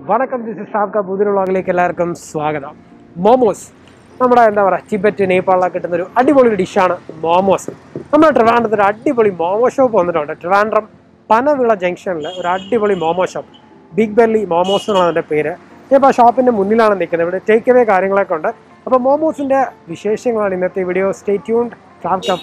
വണക്കം ദിസ് ഷാബ്ക പുതിയ വ്ളോഗിലേക്ക് എല്ലാവർക്കും സ്വാഗതം മോമോസ് നമ്മുടെ എന്താ പറയുക ടിബറ്റ് നേപ്പാളിലൊക്കെ കിട്ടുന്ന ഒരു അടിപൊളി ഡിഷാണ് മോമോസ് നമ്മുടെ ട്രിവാൻഡ്രത്തിൽ ഒരു അടിപൊളി മോമോ ഷോപ്പ് വന്നിട്ടുണ്ട് ട്രിവാൻഡ്രം പനവിള ജംഗ്ഷനിൽ ഒരു അടിപൊളി momo shop big belly momos എന്നാണ് അതിൻ്റെ പേര് ഇപ്പോൾ ആ ഷോപ്പിൻ്റെ മുന്നിലാണ് നിൽക്കുന്നത് ഇവിടെ ടേക്ക് അവേ കാര്യങ്ങളൊക്കെ ഉണ്ട് അപ്പോൾ മോമോസിൻ്റെ വിശേഷങ്ങളാണ് ഇന്നത്തെ വീഡിയോ സ്റ്റേ ട്യൂൺഡ് ഷാബ്ക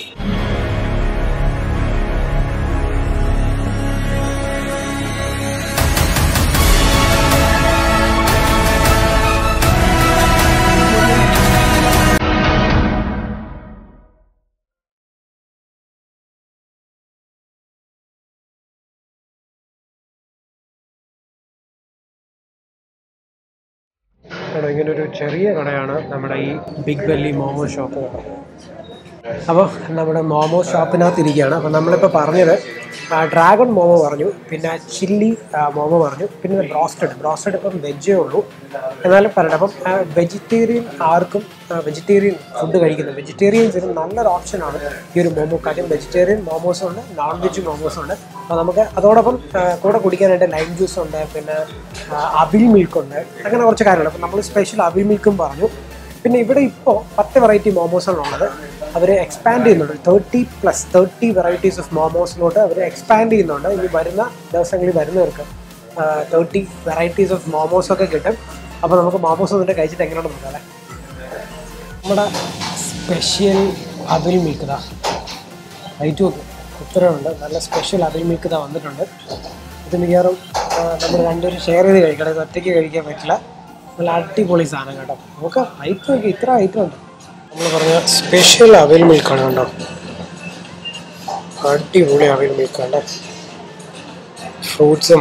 കേട്ടോ ഇങ്ങനെ ഒരു ചെറിയ കടയാണ് നമ്മുടെ ഈ ബിഗ് ബെല്ലി മോമോ ഷോപ്പ് അപ്പോൾ നമ്മുടെ മോമോ ഷോപ്പിനകത്ത് ഇരിക്കുകയാണ് അപ്പോൾ നമ്മളിപ്പോൾ പറഞ്ഞത് ആ, ഡ്രാഗൺ മോമോ പറഞ്ഞു പിന്നെ ചില്ലി ആ, മോമോ പറഞ്ഞു പിന്നെ ബ്രോസ്റ്റഡ് ബ്രോസ്റ്റഡ് ഇപ്പം വെജേ ഉള്ളൂ എന്നാലും പറയട്ടെ അപ്പം വെജിറ്റേറിയൻ ആർക്കും വെജിറ്റേറിയൻ ഫുഡ് കഴിക്കുന്ന വെജിറ്റേറിയൻസിന് നല്ലൊരു ഓപ്ഷനാണ് ഈ ഒരു മോമോ കാര്യം വെജിറ്റേറിയൻ മോമോസും ഉണ്ട് നോൺ വെജ് മോമോസും ഉണ്ട് അപ്പോൾ നമുക്ക് അതോടൊപ്പം ആ, കൂടെ കുടിക്കാനായിട്ട് ലൈം ജ്യൂസ് ഉണ്ട് പിന്നെ ആ, അവിൽ മിൽക്ക് ഉണ്ട് അങ്ങനെ കുറച്ച് കാര്യങ്ങളുണ്ട് അപ്പോൾ നമ്മൾ സ്പെഷ്യൽ അവിൽ മിൽക്കും പറഞ്ഞു പിന്നെ ഇവിടെ ഇപ്പോൾ പത്ത് വെറൈറ്റി മോമോസാണ് ഉള്ളത് അവർ എക്സ്പാൻഡ് ചെയ്യുന്നുണ്ട് thirty plus thirty varieties of മോമോസിലോട്ട് അവർ എക്സ്പാൻഡ് ചെയ്യുന്നുണ്ട് ഇനി വരുന്ന ദിവസങ്ങളിൽ വരുന്നവർക്ക് തേർട്ടി വെറൈറ്റീസ് ഓഫ് മോമോസ് ഒക്കെ കിട്ടും അപ്പോൾ നമുക്ക് മോമോസ് വന്നിട്ട് കഴിച്ചിട്ട് എങ്ങനെയാണെന്ന് നോക്കാം അല്ലേ നമ്മുടെ സ്പെഷ്യൽ അവിൽ മിൽക്ക് ഇതാ റൈറ്റ് നോക്ക് ഉത്തരവുണ്ട് നല്ല സ്പെഷ്യൽ അവിൽ മിൽക്ക് ഇതാ വന്നിട്ടുണ്ട് ഇത് മിക്കവാറും നമ്മൾ രണ്ടുപേരും ഷെയർ ചെയ്ത് കഴിക്കണം ഇത് ഒറ്റയ്ക്ക് കഴിക്കാൻ പറ്റില്ല നല്ല അടിപൊളി സാധനം കേട്ടോ നമുക്ക് ഐറ്റം നോക്കി ഇത്ര ഐറ്റം ഉണ്ട് നമ്മൾ പറഞ്ഞ സ്പെഷ്യൽ അവിൽ മിൽക്കാണ് കണ്ടോ അടിപൊളി അവിൽ മിൽക്ക് കണ്ടോ ഫ്രൂട്ട്സും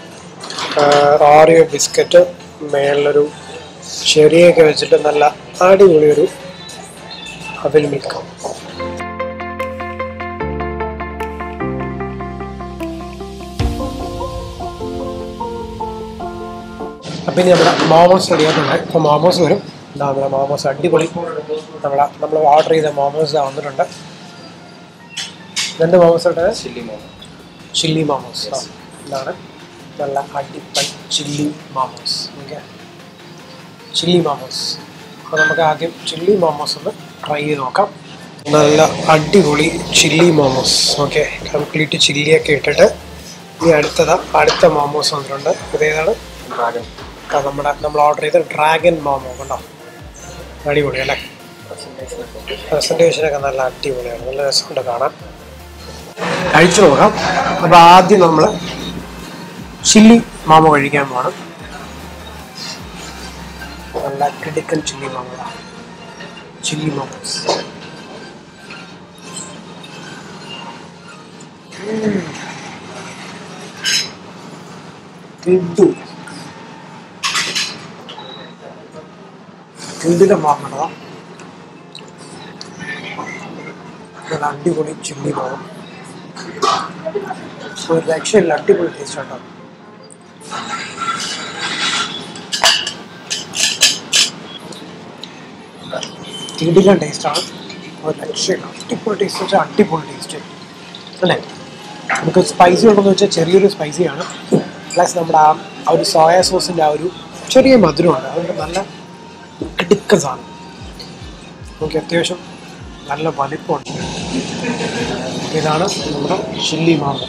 ഓറിയോ ബിസ്ക്കറ്റ് മേളിലൊരു ചെറിയൊക്കെ വെച്ചിട്ട് നല്ല അടിപൊളി ഒരു അവിൽ മിൽക്ക് അപ്പം ഇനി നമ്മുടെ മോമോസ് റെഡിയായിട്ടുണ്ട് അപ്പോൾ മോമോസ് വരും ഇതാ നമ്മുടെ മോമോസ് അടിപൊളി നമ്മളെ നമ്മൾ ഓർഡർ ചെയ്ത മോമോസ് ഇതാ വന്നിട്ടുണ്ട് ഇതെന്ത് മോമോസ് ഉണ്ട് ചില്ലി മോമോ ചില്ലി മോമോസ് ആ, ഇതാണ് നല്ല അടിപ്പൻ chilli momos okay chilli momos അപ്പോൾ നമുക്ക് ആദ്യം ചില്ലി മോമോസ് ഒന്ന് ട്രൈ ചെയ്ത് നോക്കാം നല്ല അടിപൊളി ചില്ലി മോമോസ് ഓക്കെ കംപ്ലീറ്റ് ചില്ലിയൊക്കെ ഇട്ടിട്ട് ഇനി അടുത്തതാ അടുത്ത മോമോസ് വന്നിട്ടുണ്ട് ഇതേതാണ് ഡ്രാഗൺ ആ, നമ്മുടെ നമ്മൾ ഓർഡർ ചെയ്ത ഡ്രാഗൺ മോമോ കണ്ടോ അടിപൊളി അല്ലേ പ്രസൻറ്റേഷനൊക്കെ നല്ല അടിപൊളിയാണ് നല്ല രസമുണ്ട് കാണാൻ കഴിച്ചു നോക്കാം അപ്പോൾ ആദ്യം നമ്മൾ ചില്ലി മാമോ കഴിക്കാൻ പോകണം നല്ല കിടുക്കൻ ചില്ലി മാമോ ചില്ലി മോമോസ് കിഡു കിടിലം മാമണതാ നല്ല അടിപൊളി ചില്ലി മാമം ഒരു രക്ഷയില്ല അടിപൊളി ടേസ്റ്റ് ഉണ്ടോ കിടിലൻ ടേസ്റ്റാണ് ഒരു രക്ഷയില്ല അടിപൊളി ടേസ്റ്റ് വെച്ചാൽ അടിപൊളി ടേസ്റ്റ് അല്ലേ നമുക്ക് സ്പൈസി ഉണ്ടെന്ന് വെച്ചാൽ ചെറിയൊരു സ്പൈസിയാണ് പ്ലസ് നമ്മുടെ ആ ആ ഒരു സോയ സോസിൻ്റെ ആ ഒരു ചെറിയ മധുരമുണ്ട് അതുകൊണ്ട് നല്ല കിടുക്കൻ സാധനം നമുക്ക് അത്യാവശ്യം നല്ല വലിപ്പമുണ്ട് ഇതാണ് നമ്മുടെ ചില്ലി മാങ്ങ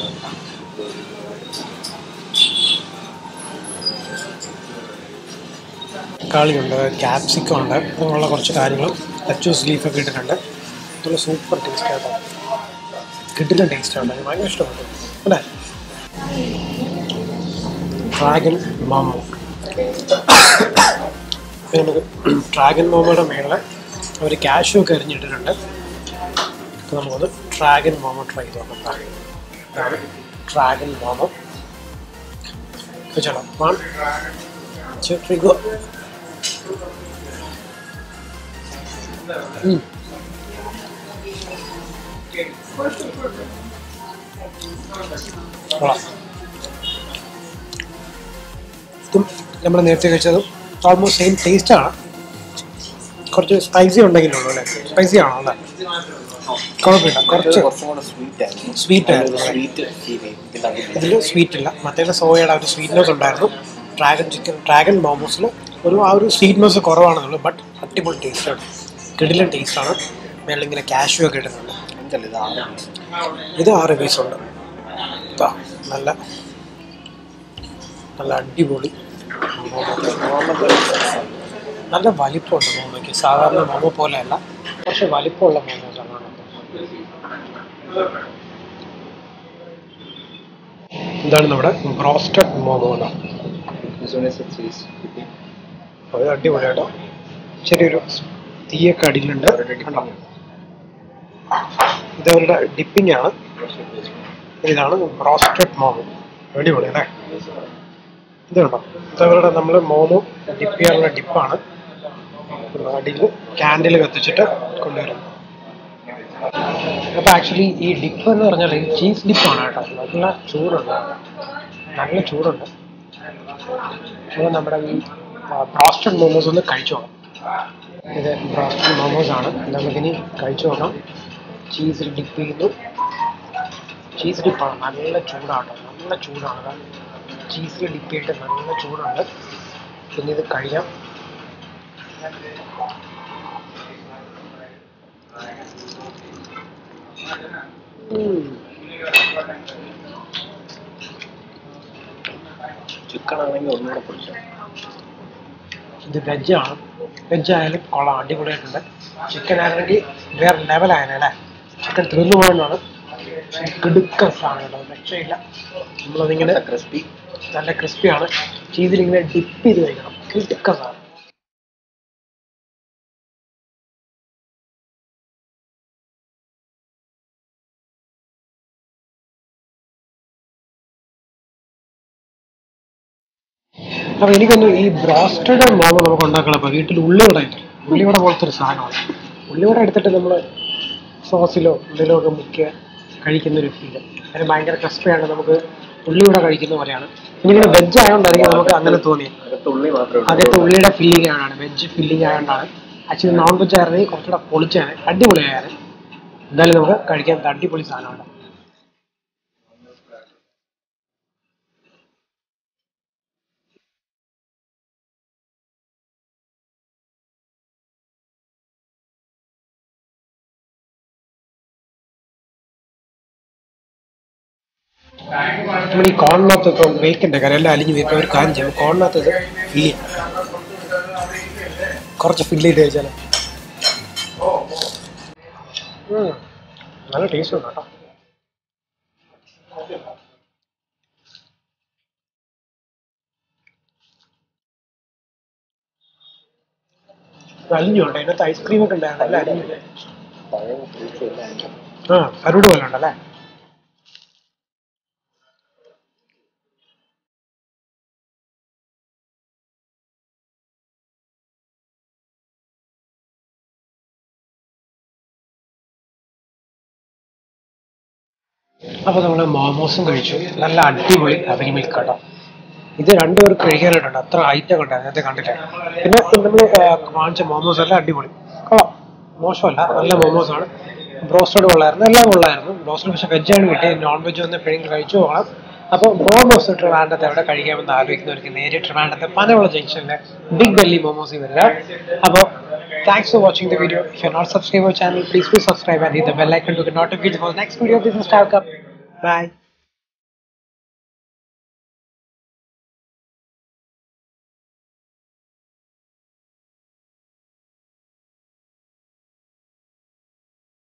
തക്കാളിയുണ്ട് ക്യാപ്സിക്കം ഉണ്ട് അങ്ങനെയുള്ള കുറച്ച് കാര്യങ്ങളും ലച്ചൂസ് ലീഫൊക്കെ ഇട്ടിട്ടുണ്ട് നല്ല സൂപ്പർ ടേസ്റ്റ് ആട്ടോ കിട്ടില്ല ടേസ്റ്റ് ആണ് എനിക്ക് ഭയങ്കര ഇഷ്ടപ്പെട്ടു അല്ലേ ഡ്രാഗൺ മോമോ നമുക്ക് ഡ്രാഗൺ മോമോയുടെ മേളിൽ അവർ കാഷ്യൂ ഒക്കെ എറിഞ്ഞിട്ടിട്ടുണ്ട് അപ്പോൾ നമുക്കത് ഡ്രാഗൺ മോമോ ട്രൈ ചെയ്ത് നോക്കാം ഇതാണ് ഡ്രാഗൺ മോമോ വെച്ചോളാം വൺ ട്രിഗോ കൊള്ളാം ഇതും നമ്മൾ നേരത്തെ കഴിച്ചതും ഓൾമോസ്റ്റ് സെയിം ടേസ്റ്റ് ആണ് കുറച്ച് സ്പൈസി ഉണ്ടെങ്കിലുള്ളൂ അല്ലേ സ്പൈസി ആണോ അല്ലേ കുഴപ്പമില്ല കുറച്ച് കുറച്ചും കൂടെ സ്വീറ്റ് ആയിരുന്നു സ്വീറ്റ് ആയിരുന്നു അല്ലേ? സ്വീറ്റ് ഫീൽ ചെയ്യും ഇതിൽ ഇതിൽ സ്വീറ്റ് ഇല്ല മറ്റേ സോയയുടെ ഒരു സ്വീറ്റ്നെസ് ഉണ്ടായിരുന്നു ഡ്രാഗൺ ചിക്കൻ ഡ്രാഗൺ മോമോസിൽ ഒരു ആ ഒരു സ്വീറ്റ്നെസ് കുറവാണെന്നുള്ളൂ ബട്ട് അടിപൊളി ടേസ്റ്റാണ് കിടിലൻ ടേസ്റ്റാണ് മേളിൽ ഇങ്ങനെ കാഷ്യൂ ഒക്കെ ഇടുന്നുണ്ട് എന്തല്ല ഇത് ആറ് piece. ഇത് ആറ് പീസ് ഉണ്ട് ഇതാ നല്ല നല്ല അടിപൊളി മോമോസ് നല്ല വലിപ്പമുണ്ട് മോമോയ്ക്ക് സാധാരണ മോമോ പോലെയല്ല കുറച്ച് വലിപ്പമുള്ള മോമോസാണ് ഇതാണ് നമ്മുടെ ബ്രോസ്റ്റഡ് മോമോ എന്ന് This one is a cheese dipping. അത് അടിപൊളിയാട്ടോ ചെറിയൊരു തീയൊക്കെ അടിയിലുണ്ട് അവരുടെ കണ്ടോ dipping. ഇത് അവരുടെ ഡിപ്പിംഗ് ആണ് Roasted fish. ഇതാണ് ബ്രോസ്റ്റഡ് മോമോ അടിപൊളി അല്ലേ ഇത് കണ്ടോ ഇത് അവരുടെ നമ്മൾ മോമോ ഡിപ്പ് ചെയ്യാനുള്ള ഡിപ്പാണ് അടിയിൽ ക്യാൻഡിൽ കത്തിച്ചിട്ട് കൊണ്ടുവരും അപ്പോൾ ആക്ച്വലി ഈ ഡിപ്പ് എന്ന് പറഞ്ഞാൽ ഈ ചീസ് ഡിപ്പാണ് കേട്ടോ നല്ല ചൂടുണ്ട് നല്ല ചൂടുണ്ട് അപ്പോൾ നമ്മുടെ ഈ ബ്രോസ്റ്റഡ് മോമോസ് ഒന്ന് കഴിച്ചു നോക്കാം ഇത് ബ്രോസ്റ്റഡ് മോമോസ് ആണ് നമുക്കിനി കഴിച്ചു നോക്കാം ചീസിൽ ഡിപ്പ് ചെയ്യുന്നു ചീസ് ഡിപ്പാണ് നല്ല ചൂടാട്ടോ നല്ല ചൂടാണ് ചീസിൽ ഡിപ്പ് ചെയ്തിട്ട് നല്ല ചൂടുണ്ട് പിന്നെ ഇത് കഴിയാം ചിക്കൻ ആണെങ്കിൽ ഒന്നുകൂടെ പൊടിച്ചു ഇത് വെജാണ് വെജ് ആയാലും കൊള്ളാം അടിപൊളിയായിട്ടുണ്ട് ചിക്കൻ ആയിരുന്നെങ്കിൽ വേറെ ലെവലായനെ അല്ലേ ചിക്കൻ തിന്നു പോകണമെന്നാണ് കിടുക്ക സാധനം രക്ഷയില്ല നമ്മളതിങ്ങനെ ക്രിസ്പി നല്ല ക്രിസ്പിയാണ് ചീസിൽ ഇങ്ങനെ ഡിപ്പ് ചെയ്ത് കഴിക്കണം കിടുക്ക സാധനം അപ്പൊ എനിക്കൊന്ന് ഈ ബ്രോസ്റ്റഡ് മോമോ നമുക്ക് ഉണ്ടാക്കണം അപ്പൊ വീട്ടിൽ ഉള്ളിവട ഉണ്ട് ഉള്ളിവട പോലത്തെ ഒരു സാധനമാണ് ഉള്ളിവട എടുത്തിട്ട് നമ്മൾ സോസിലോ എന്തെങ്കിലും ഒക്കെ മുക്കിയ കഴിക്കുന്ന ഒരു ഫീല് അതിന് ഭയങ്കര ക്രിസ്പിയാണ് നമുക്ക് ഉള്ളിവട കഴിക്കുന്ന പോലെയാണ് ഇനിങ്ങനെ വെജ് ആയതുകൊണ്ടായിരിക്കും നമുക്ക് അങ്ങനെ തോന്നിയത് അകത്ത് ഉള്ളി മാത്രമേ ആദ്യത്തെ ഉള്ളിയുടെ ഫില്ലിംഗ് ആണ് വെജ് ഫില്ലിംഗ് ആയതുകൊണ്ടാണ് ആക്ച്വലി നോൺ വെജ് ആയിരുന്നെങ്കിൽ കുറച്ചുകൂടെ പൊളിച്ചാണ് അടിപൊളിയായാണ് എന്തായാലും നമുക്ക് കഴിക്കാൻ അടിപൊളി സാധനമാണ് നമ്മൾ ഈ കോണിനകത്ത് ഇപ്പം വേക്കണ്ട കാര്യം എല്ലാം അലിഞ്ഞ് പോയി. ഇപ്പം ഒരു കാര്യം ചെയ്യും കോണിനകത്ത് ഇത് ഫില്ല് ചെയ്യാം കുറച്ച് ഫില്ല് ചെയ്ത് കഴിച്ചാൽ നല്ല ടേസ്റ്റ് ഉണ്ട് കേട്ടോ ഇത് അലിഞ്ഞു ഉണ്ട് അതിനകത്ത് ഐസ്ക്രീം ഒക്കെ ഉണ്ടായിരുന്നു അല്ല അലിഞ്ഞു പഴയ ഫ്രൂട്ട്സ് എല്ലാം ഉണ്ട്. ആ കരുട് പോലെ ഉണ്ടല്ലേ അപ്പോൾ നമ്മൾ മോമോസും കഴിച്ചു നല്ല അടിപൊളി അവരി മിൽക്ക് കേട്ടോ ഇത് രണ്ടുപേർക്ക് കഴിക്കാനായിട്ടുണ്ട് അത്ര ഐറ്റം കണ്ട നേരത്തെ കണ്ടില്ല പിന്നെ നമ്മൾ വാങ്ങിച്ച മോമോസ് എല്ലാം അടിപൊളി കൊള്ളാം മോശമല്ല നല്ല മോമോസ് ആണ് ബ്രോസ്റ്റഡ് കൊള്ളായിരുന്നു എല്ലാം കൊള്ളായിരുന്നു ബ്രോസ്റ്റഡ് പക്ഷേ വെജാണ് കിട്ടിയത് നോൺ വെജ് വന്ന് എപ്പോഴെങ്കിലും കഴിച്ചു പോകണം അപ്പോൾ മോമോസ് ട്രിവാൻഡത്തെ എവിടെ കഴിക്കാമെന്ന് ആലോചിക്കുന്നവർക്ക് നേരെ ട്രിവാൻഡത്തെ പനവിള ജംഗ്ഷനിലെ ബിഗ് ബെല്ലി മോമോസിൽ വരിക അപ്പോൾ thanks for watching the video if you not subscribe our channel please please subscribe and the bell icon to get notification for next video this is talcum by